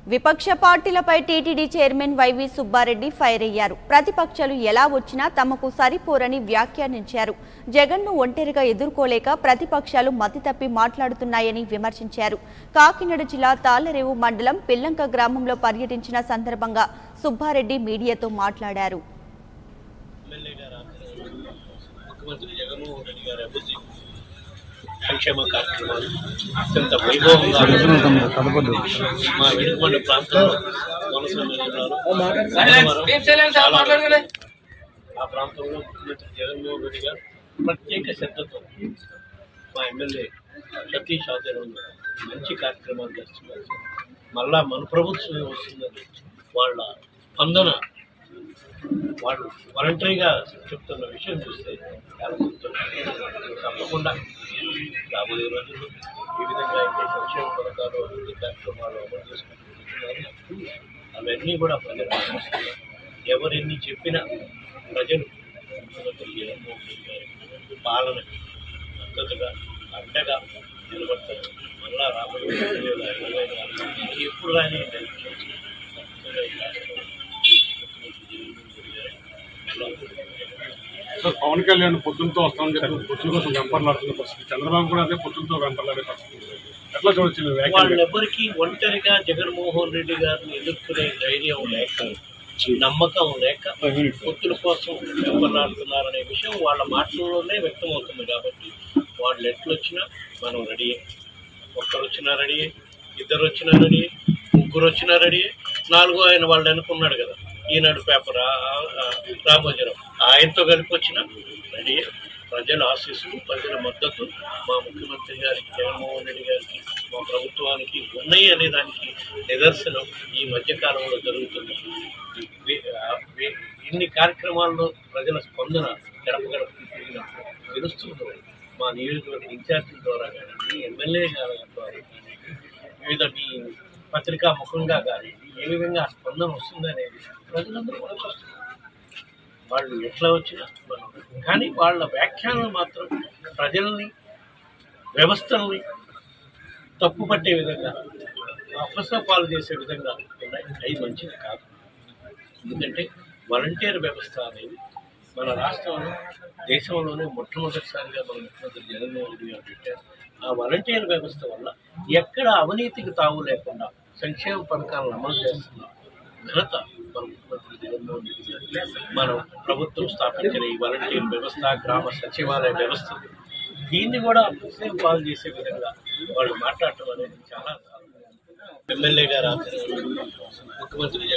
విపక్ష పార్టీలపై TTD chairman Y సుబ్బారెడ్డి ఫైర్ అయ్యారు ప్రతిపక్షాలు ఎలా వచ్చినా తమకు సరిపోరని వ్యాఖ్యానించారు జగన్ను ఒంటరిగా ఎదుర్కోలేక ప్రతిపక్షాలు మతి తప్పి మాట్లాడుతున్నాయని విమర్శించారు కాకినాడ జిల్లా తాళ్లరేవు మండలం పిల్లంక గ్రామంలో పర్యటించిన సందర్భంగా సుబ్బారెడ్డి మీడియాతో మాట్లాడారు ఎమ్మెల్యే గారు ఆధ్వర్యంలో ముఖ్యమంత్రి జగన్మోహన్ రెడ్డి గారి అభివృద్ధి సంక్షేమ కార్యక్రమాలు అత్యంత వైభవంగా మా వెనుకబడిన ప్రాంతంలో వలస వెళ్తున్నారు ఆ ప్రాంతంలో ముఖ్యమంత్రి జగన్మోహన్ రెడ్డి గారు ప్రత్యేక శ్రద్ధతో మా ఎమ్మెల్యే సతీష్ ఆధ్వర్యంలో మంచి కార్యక్రమాలు చేస్తున్నారు మళ్ళా మన ప్రభుత్వం వస్తుందని వాళ్ళ స్పందన వాళ్ళు వాలంటరీగా చెప్తున్న విషయం చూస్తే చాలా సంతోషం తప్పకుండా రాబోయే రోజుల్లో ఈ విధంగా అయితే సంక్షేమ పథకాలు అభివృద్ధి కార్యక్రమాలు అమలు చేసుకుంటున్నారు అవన్నీ కూడా ప్రజలు ఆశిస్తున్నారు ఎవరెన్ని చెప్పినా ప్రజలు ముఖ్యమంత్రి జగన్మోహన్ రెడ్డి గారి పాలనకి మద్దతుగా అండగా నిలబడతారు మళ్ళా రాబోయే రెండు వేల ఇరవై నాలుగు ఎప్పుడు రాని తప్పకుండా ఈ రాష్ట్రంలో సార్ పవన్ కళ్యాణ్ పొద్దులతో వస్తామని చెప్పి పొత్తుల కోసం వెంపర్లాడుతున్న పరిస్థితి చంద్రబాబు కూడా అదే పొత్తులతో వెంపర్లాడే పరిస్థితి ఎట్లా చూడొచ్చు మీ వ్యాఖ్యలు వాళ్ళెవ్వరికీ ఒంటరిగా జగన్మోహన్ రెడ్డి గారిని ఎదుర్కొనే ధైర్యం లేక నమ్మకం లేక పొత్తుల కోసం వెంపర్లాడుతున్నారనే విషయం వాళ్ళ మాటల్లోనే వ్యక్తమవుతుంది కాబట్టి వాళ్ళు ఎట్లొచ్చినా మనం రెడీ ఒక్కరు వచ్చినా రెడీ ఇద్దరు వచ్చినా రెడీ ముగ్గురు వచ్చినా రెడీ నాలుగో ఆయన వాళ్ళు అనుకున్నాడు కదా ఈనాడు పేపర్ రామోజరం ఆయనతో కలిపి వచ్చిన రెడీ ప్రజల ఆశీస్సులు ప్రజల మద్దతు మా ముఖ్యమంత్రి గారికి జగన్మోహన్ రెడ్డి గారికి మా ప్రభుత్వానికి ఉన్నాయి అనే దానికి నిదర్శనం ఈ మధ్యకాలంలో జరుగుతుంది వే- ఆ వే- ఇన్ని కార్యక్రమాల్లో ప్రజల స్పందన గడప గడపకి తిరిగినప్పుడు తెలుస్తుంది మా నియోజకవర్గ ఇన్ఛార్జీల ద్వారా కానీ ఎమ్మెల్యే గారి ద్వారా కానీ వివిధ మీ పత్రికా ముఖంగా కానీ ఏ విధంగా ఆ స్పందన వస్తుందనేది ప్రజలందరూ కూడా చూస్తున్నారు వాళ్ళు ఎట్లా వచ్చినా మనం కానీ వాళ్ళ వ్యాఖ్యానాలు మాత్రం ప్రజల్ని వ్యవస్థల్ని తప్పుపట్టే విధంగా అపసపాలు చేసే విధంగా ఉన్నాయి అవి మంచిది కాదు ఎందుకంటే వాలంటీర్ వ్యవస్థ అనేది మన రాష్ట్రంలో దేశంలోనే మొట్టమొదటిసారిగా మన ముఖ్యమంత్రి జగన్మోహన్ రెడ్డి గారు పెట్టారు ఆ వాలంటీర్ వ్యవస్థ వల్ల ఎక్కడ అవినీతికి తావు లేకుండా సంక్షేమ పథకాలను అమలు చేస్తున్నారు ఘనత మన ముఖ్యమంత్రి జగన్మోహన్ రెడ్డి గారు మనం ప్రభుత్వం స్థాపించిన ఈ వాలంటీర్ వ్యవస్థ గ్రామ సచివాలయ వ్యవస్థ దీన్ని కూడా ముస్లిం పాలు చేసే విధంగా వాళ్ళు మాట్లాడటం అనేది చాలా ఎమ్మెల్యే గారు ఆధ్వర్యంలో ముఖ్యమంత్రి